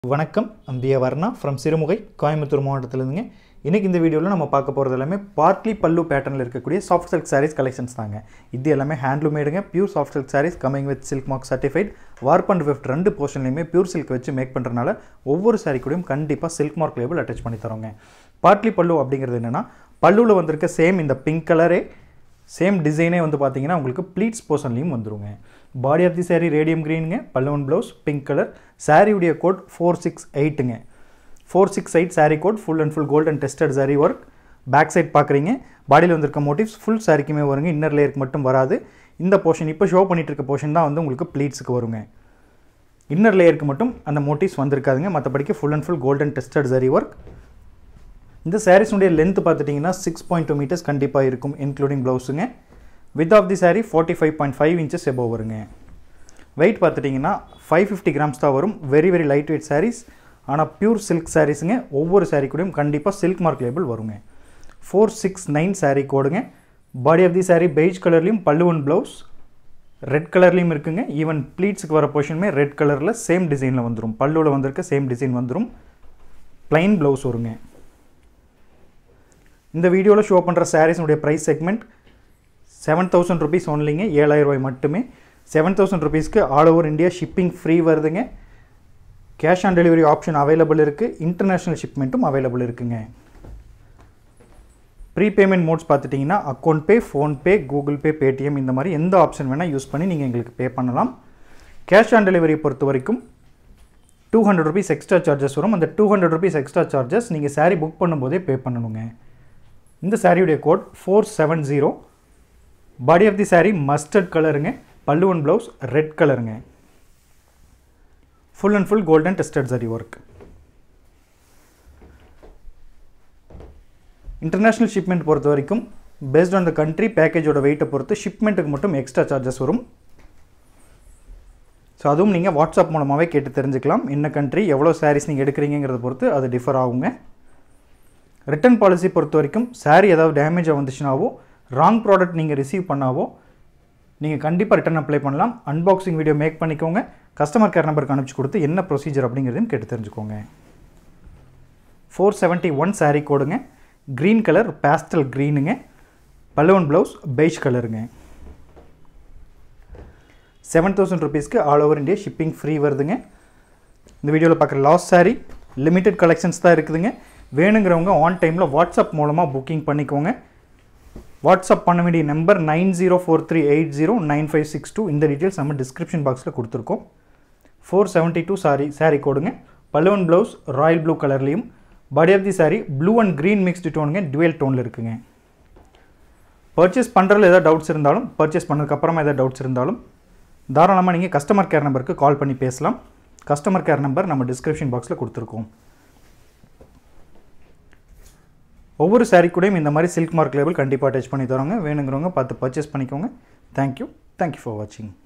வணக்கம் அம்பியா வர்ணா ஃப்ரம் சிறுமுகை கோயம்புத்தூர் மாவட்டத்திலேருந்துங்க இன்றைக்கி இந்த வீடியோவில் நம்ம பார்க்க போகிறது எல்லாமே பார்ட்லி பல்லு பேட்டர்னில் இருக்கக்கூடிய சாஃப்ட் சில்க் சாரீஸ் கலெக்ஷன்ஸ் தாங்க இது எல்லாமே ஹேண்ட்லூமேடுங்க pure soft silk sarees coming with silk mark certified warp and weft ரெண்டு போர்ஷன்லையுமே பியூர் சில்க் வச்சு மேக் பண்ணுறனால ஒவ்வொரு சாரீ கூடயும் கண்டிப்பாக சில்க் மார்க் லேபிள் அட்டாச் பண்ணி தரோங்க பார்ட்லி பல்லு அப்படிங்கிறது என்னென்னா பல்லுவில் வந்திருக்க சேம் இந்த பிங்க் கலரே சேம் டிசைனே வந்து பார்த்தீங்கன்னா உங்களுக்கு ப்ளீட்ஸ் போர்ஷன்லையும் வந்துருங்க body of the saree radium க்ரீனுங்க பல்லுவன் ப்ளவுஸ் பிங்க் கலர் சாரியுடைய கோட் ஃபோர் சிக்ஸ் எயிட்டுங்க four six eight saree code full and full gold and tested saree work back side பார்க்குறீங்க பாடியில் வந்திருக்க மோட்டிவ்ஸ் ஃபுல் சாரிக்குமே வருங்க இன்னர் லேயருக்கு மட்டும் வராது இந்த போர்ஷன் இப்போ ஷோ பண்ணிட்டு இருக்க போர்ஷன் தான் வந்து உங்களுக்கு ப்ளீட்ஸுக்கு வருங்க இன்னர் லேயருக்கு மட்டும் அந்த மோட்டிவ்ஸ் வந்திருக்காதுங்க மற்றபடிக்கு full and full golden tested saree work இந்த சாரீஸுடைய லென்த் பார்த்துட்டிங்கன்னா சிக்ஸ் பாயிண்ட் டூ மீட்டர்ஸ் கண்டிப்பாக இருக்கும் இன்க்ளூடிங் ப்ளவுஸுங்க width of the saree forty five point five inches above வருங்க வெயிட் பார்த்துட்டிங்கன்னா ஃபைவ் ஃபிஃப்டி கிராம்ஸ் தான் வரும் very very light weight sarees ஆனால் பியூர் சில்க் சாரீஸுங்க ஒவ்வொரு saree கூடயும் கண்டிப்பாக சில்க் மார்க் லேபிள் வருங்க ஃபோர் சிக்ஸ் நைன் saree கோடுங்க body of the saree beige கலர்லேயும் பல்லுவன் ப்ளவுஸ் ரெட் கலர்லேயும் இருக்குங்க ஈவன் ப்ளீட்ஸுக்கு வர போர்ஷனுமே ரெட் கலரில் சேம் டிசைனில் வந்துடும் பல்லுவில் வந்திருக்க சேம் டிசைன் வந்துடும் ப்ளைன் ப்ளவுஸ் வருங்க இந்த வீடியோவில் ஷோ பண்ணுற சாரீஸுடைய price segment seven thousand rupees ஒன்லிங்க ஏழாயிரம் ரூபாய் மட்டுமே செவன் தௌசண்ட் ருபீஸ்க்கு all over India shipping free வருதுங்க cash on delivery option available இருக்குது இன்டர்நேஷ்னல் ஷிப்மெண்ட்டும் அவைலபிள் இருக்குங்க ப்ரீ பேமெண்ட் மோட்ஸ் பார்த்துட்டிங்கன்னா account pay PhonePe Google Pay Paytm இந்த மாதிரி எந்த ஆப்ஷன் வேணால் யூஸ் பண்ணி நீங்கள் எங்களுக்கு பே பண்ணலாம் கேஷ் ஆன் டெலிவரி பொறுத்த வரைக்கும் two hundred rupees extra charges வரும் அந்த two hundred rupees extra charges நீங்கள் saree புக் பண்ணும்போதே பே பண்ணணுங்க இந்த சாரியுடைய code four seven zero body of the saree mustard கலருங்க பல்லுவன் ப்ளவுஸ் ரெட் கலருங்க full and full golden tested saree work international shipment பொறுத்த வரைக்கும் பேஸ்ட் ஆன் த கண்ட்ரி பேக்கேஜோட வெயிட்டை பொறுத்து ஷிப்மெண்ட்டுக்கு மட்டும் எக்ஸ்ட்ரா சார்ஜஸ் வரும் ஸோ அதுவும் நீங்கள் வாட்ஸ்அப் மூலமாகவே கேட்டு தெரிஞ்சுக்கலாம் என்ன கண்ட்ரி எவ்வளோ சாரீஸ் நீங்கள் எடுக்கிறீங்கிறத பொறுத்து அது டிஃபர் ஆகுங்க ரிட்டர்ன் பாலிசி பொறுத்த வரைக்கும் saree ஏதாவது டேமேஜாக வந்துச்சுனாவோ ராங் ப்ராடக்ட் நீங்கள் ரிசீவ் பண்ணாவோ நீங்கள் கண்டிப்பாக ரிட்டர்ன் அப்ளை பண்ணலாம் அன்பாக்சிங் வீடியோ மேக் பண்ணிக்கோங்க கஸ்டமர் கேர் நம்பருக்கு அனுப்பிச்சு கொடுத்து என்ன ப்ரொசீஜர் அப்படிங்கிறதையும் கேட்டு தெரிஞ்சுக்கோங்க ஃபோர் செவன்ட்டி ஒன் saree கோடுங்க க்ரீன் கலர் பேஸ்டல் க்ரீனுங்க பல்லுவன் ப்ளவுஸ் பெய்ஜ் கலருங்க செவன் தௌசண்ட் ருபீஸ்க்கு all over India shipping free வருதுங்க இந்த வீடியோவில் பார்க்குற லாஸ் saree லிமிட்டட் கலெக்ஷன்ஸ் தான் இருக்குதுங்க வேணுங்கிறவங்க ஆன் டைமில் வாட்ஸ்அப் மூலமாக புக்கிங் பண்ணிக்கோங்க வாட்ஸ்அப் பண்ண வேண்டிய number nine zero four three eight zero nine five six two இந்த டீட்டெயில்ஸ் நம்ம டிஸ்கிரிப்ஷன் பாக்ஸில் கொடுத்துருக்கோம் four seventy two sari sari கோடுங்க பலுவன் ப்ளவுஸ் ராயல் ப்ளூ கலர்லேயும் body of the sari blue and green mixed டோனுங்க டுவெல் டோனில் இருக்குங்க பர்ச்சேஸ் பண்ணுறதுல ஏதாவது டவுட்ஸ் இருந்தாலும் பர்ச்சேஸ் பண்ணதுக்கப்புறமா ஏதாவது டவுட்ஸ் இருந்தாலும் தாராளமாக நீங்கள் கஸ்டமர் கேர் நம்பருக்கு கால் பண்ணி பேசலாம் கஸ்டமர் கேர் நம்பர் நம்ம டிஸ்கிரிப்ஷன் பாக்ஸில் கொடுத்துருக்கோம் ஒவ்வொரு சாரீ கூடயும் இந்த மாதிரி சில்க் மார்க் லேபிள் கண்டிப்பாக அட்டாச் பண்ணி தரோங்க வேணுங்கிறவங்க பார்த்து பர்ச்சேஸ் பண்ணிக்கோங்க தேங்க்யூ தேங்க்யூ ஃபார் வாட்சிங்